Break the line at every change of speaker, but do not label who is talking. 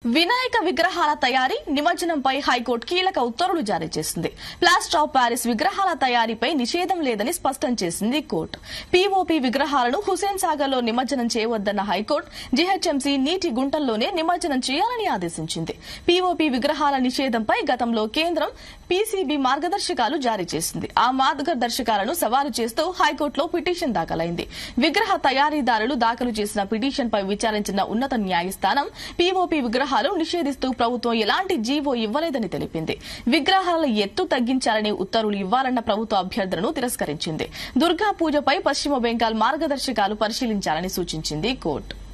వినాయక విగ్రహాల తయారీ నిమజ్జనంపై హైకోర్టు కీలక ఉత్తర్వులు జారీ చేసింది ప్లాస్టర్ ఆఫ్ ప్యారిస్ విగ్రహాల తయారీపై నిషేధం లేదని స్పష్టం చేసింది కోర్టు పీఓపీ విగ్రహాలను హుసేన్ సాగర్ లో నిమజ్జనం చేయవద్దన్న హైకోర్టు జీహెచ్ఎంసీ నీటి గుంటల్లోనే నిమజ్జనం చేయాలని ఆదేశించింది పీఓపీ విగ్రహాల నిషేధంపై గతంలో కేంద్రం పీసీబీ మార్గదర్శకాలు జారీ చేసింది ఆ మార్గదర్శకాలను సవాలు చేస్తూ హైకోర్టులో పిటిషన్ దాఖలైంది విగ్రహ తయారీదారులు దాఖలు చేసిన పిటిషన్ పై విచారించిన ఉన్నత న్యాయస్థానం పీఓపీ విగ్రహాలు నిషేధిస్తూ ప్రభుత్వం ఎలాంటి జీవో ఇవ్వలేదని తెలిపింది విగ్రహాల ఎత్తు తగ్గించాలని ఉత్తర్వులు ఇవ్వాలన్న ప్రభుత్వ అభ్యర్థనను తిరస్కరించింది దుర్గా పూజపై పశ్చిమ బెంగాల్ మార్గదర్శకాలు పరిశీలించాలని సూచించింది కోర్టు